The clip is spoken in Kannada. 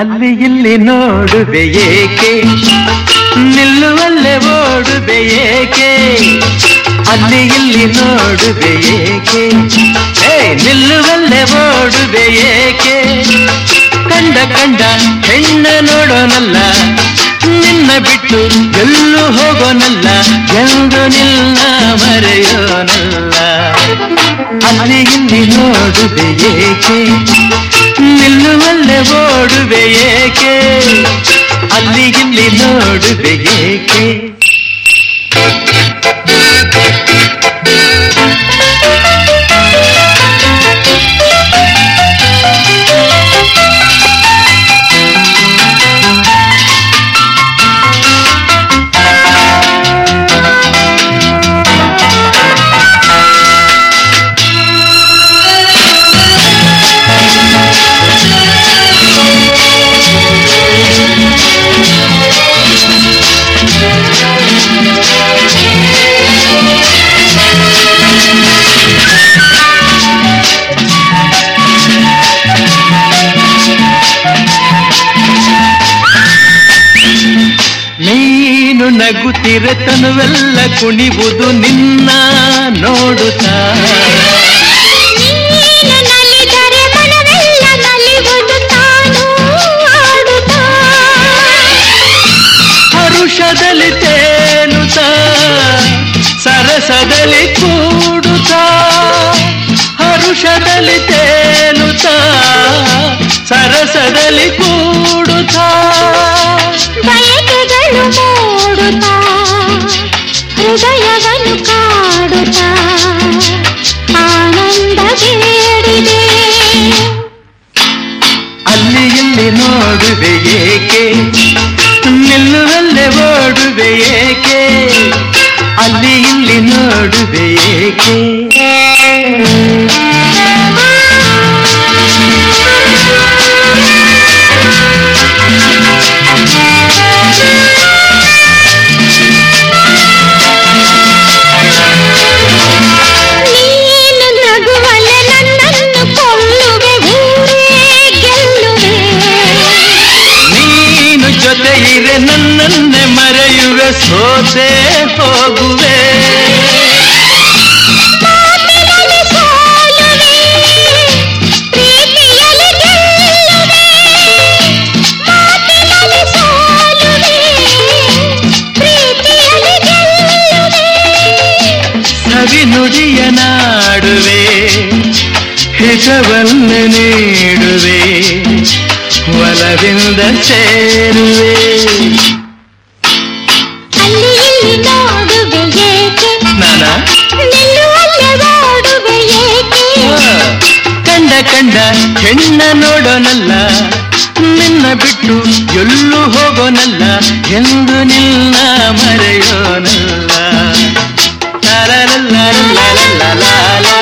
ಅಲ್ಲಿ ಇಲ್ಲಿ ನೋಡುವೆ ಏಕೆ ನಿಲ್ಲುವಲ್ಲೇ ಓಡುವೆ ಏಕೆ ಅಲ್ಲಿ ಇಲ್ಲಿ ನೋಡುವೆ ಏಕೆ ಏ ನಿಲ್ಲುವಲ್ಲೇ ಓಡುವೆ ಏಕೆ ಕಂಡ ಕಂಡ ಹೆಣ್ಣ ನೋಡೋನಲ್ಲ ನಿನ್ನ ಬಿಟ್ಟು ಎಲ್ಲೂ ಹೋಗೋನಲ್ಲ ಎಂದು ನಿನ್ನ ಮರೆಯೋನಲ್ಲ ಅಲ್ಲಿ ಇಲ್ಲಿ ನೋಡುವೆ ಏಕೆ ನಿಲ್ಲುವಲ್ಲೇ ಓಡುವೆ ಏಕೆ ಅಲ್ಲಿ ಇಲ್ಲಿ ನೋಡುವೆ ಏಕೆ ನೀನು ನಗುತ್ತಿರೆ ತನುವೆಲ್ಲ ಕುಣಿವುದು ನಿನ್ನ ನೋಡುತ್ತಾ ನೀನು ನಲಿದರೆ ಮನವೆಲ್ಲ ನಲಿವುದು ತಾನು ಆಡುತ್ತಾ ಹರುಷದಲ್ಲಿ ತೇಲುತ್ತಾ ಸರಸದಲ್ಲಿ ಕೂಡುತ್ತಾ ಹರುಷದಲ್ಲಿ ತೇಲುತ್ತಾ ಸರಸದಲ್ಲಿ ಕೂಡುತ್ತಾ ಬಯಕೆಗಳು ಮೂಡುತ್ತಾ ಹೃದಯವನ್ನು ಕಾಡುತ್ತಾ ಆನಂದ ಬೇಡಿದೆ ಅಲ್ಲಿ ಇಲ್ಲಿ ನೋಡುವೆ ಏಕೆ ನಿಲ್ಲುವಲ್ಲೇ ಓಡುವೆ ಏಕೆ ಅಲ್ಲಿ ಇಲ್ಲಿ ನೋಡುವೆ ಏಕೆ ನೀನು ನಗುವಲೆ ನನ್ನನ್ನು ಕೊಲ್ಲುವೆ ಊರೇ ಗೆಲ್ಲುವೆ ನೀನು ಜೊತೆ ಇರೆ ನನ್ನನ್ನೇ ಮರೆಯುವೆ ಸೋತೆ ಹೋಗುವೆ ಮಾತಿನಲ್ಲಿ ಸೋಲುವೆ ಪ್ರೀತಿಯಲ್ಲಿ ಗೆಲ್ಲುವೆ ಮಾತಿನಲ್ಲಿ ಸೋಲುವೆ ಪ್ರೀತಿಯಲ್ಲಿ ಗೆಲ್ಲುವೆ ಸವಿ ನುಡಿಯ ನಾಡುವೆ ಹಿತವನ್ನು ನೀಡುವೆ ಒಲವಿಂದ ಸೇರುವೆ ಅಲ್ಲಿ ಇಲ್ಲಿ ನೋಡುವೆ ಏಕೆ ನಾನ ನಿಲ್ಲುವಲ್ಲೇ ಓಡುವೆ ಏಕೆ ಕಂಡ ಕಂಡ ಹೆಣ್ಣ ನೋಡೋನಲ್ಲ ನಿನ್ನ ಬಿಟ್ಟು ಎಲ್ಲೂ ಹೋಗೋನಲ್ಲ ಎಂದು ನಿನ್ನ ಮರೆಯೋನಲ್ಲ ಲಾಲ ಲಾಲ ಲಾಲ ಲಾಲ ಲಾಲ